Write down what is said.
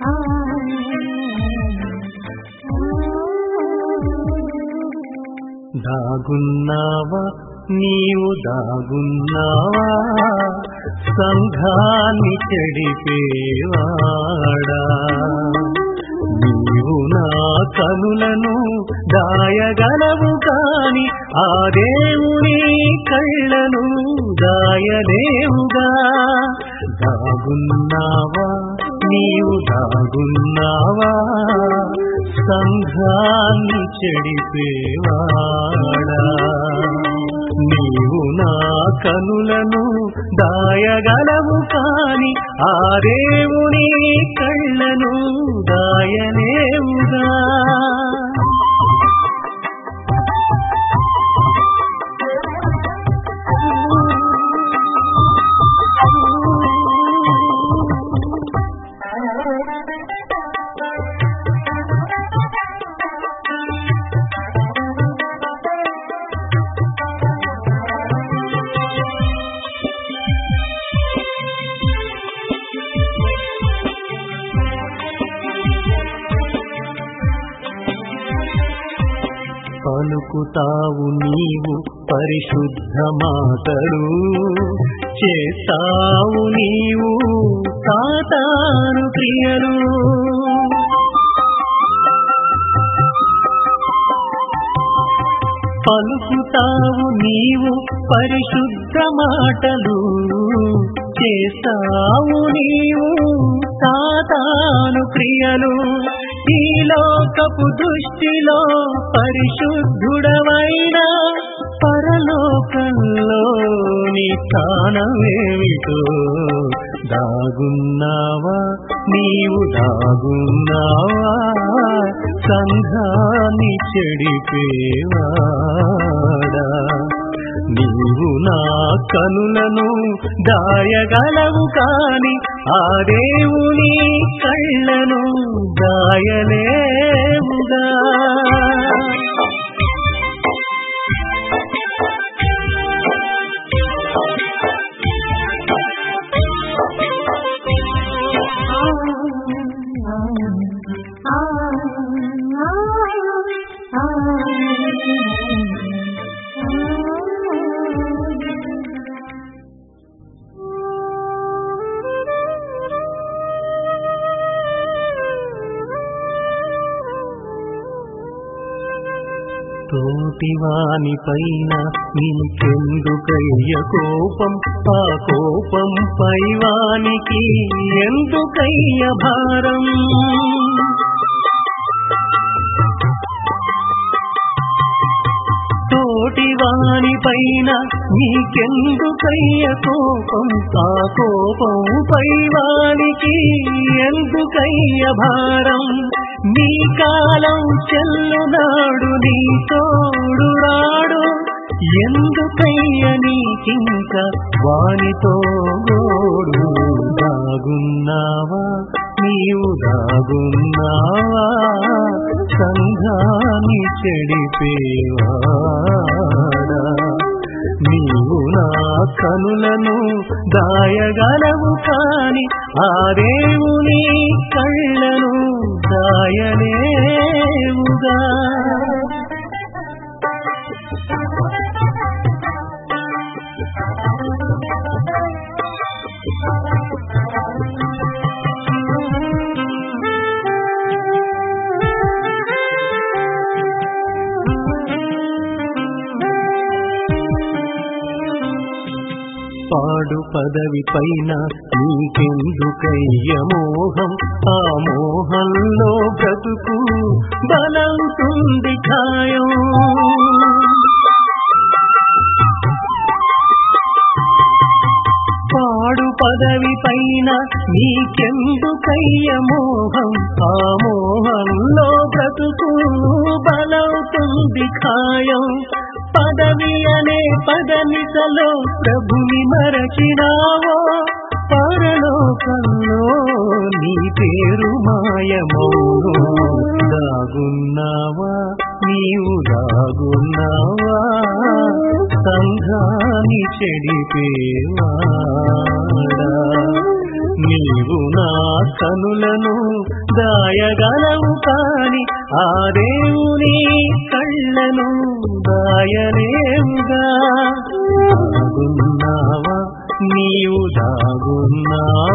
దాగున్నావా నీవు దాగున్నావా సంఘాన్ని చెడిపేవాడా నీవు నా కనులను దాయగలవు కాని ఆ దేవుని కళ్ళను దాయలేవుగా దాగున్నావా నీవు దాగున్నావా సంఘాన్ని చెడిపేవాడా నీవు నా కనులను దాయగలవు కాని ఆ దేవుని కళ్ళను దాయలేవుగా పలుకుతావు నీవు పరిశుద్ధ మాటలు చేస్తావు నీవు సాతాను క్రియలు పలుకుతావు నీవు పరిశుద్ధ మాటలు చేస్తావు నీవు సాతాను క్రియలు ఈ లోకపు దృష్టిలో పరిశుద్ధుడవైన పరలోకంలో నీ స్థానమేమిటో దాగున్నావా నీవు దాగున్నావా సంఘాన్ని చెడిపేవాడా నీవు నా కనులను దాయగలవు కాని ఆ దేవుని కళ్ళను దాయలేవుగా తోటివాని పైన నీకెందుకయ్య కోపం ఆ కోపం పైవానికి ఎందుకయ్య భారం తోటివాని పైన నీకెందుకయ్య కోపం ఆ కోపం పైవానికి ఎందుకయ్య భారం నీ కాలం చెల్లునాడు నీ తోడు రాడు ఎందుకయ్య నీకింక వానితో గోడు దాగున్నావా నీవు దాగున్నావా సంఘాన్ని చెడిపేవాడా నీవు నా కనులను దాయగలవు కాని ఆ దేవుని కళ్ళను దాయలేవుగా పాడు పదవి పైన నీకెందుకయ్య మోహం ఆ మోహంలో బ్రతుకు బలవుతుంది ఖాయం పాడు పదవి పైన నీకెందుకయ్య మోహం ఆ మోహంలో బ్రతుకు బలవుతుంది ఖాయం పదవి అనే పదనిసలో ప్రభుని మరచినావో పరలోకంలో నీ పేరు మాయమౌను దాగున్నావా నీవు దాగున్నావా సంఘాన్ని చెడిపేవాడా నీవు నా కనులను దాయగలవు కాని ఆ దేవుని కళ్ళను దాయలేవుగా దాగున్నావా నీవు దాగున్నావా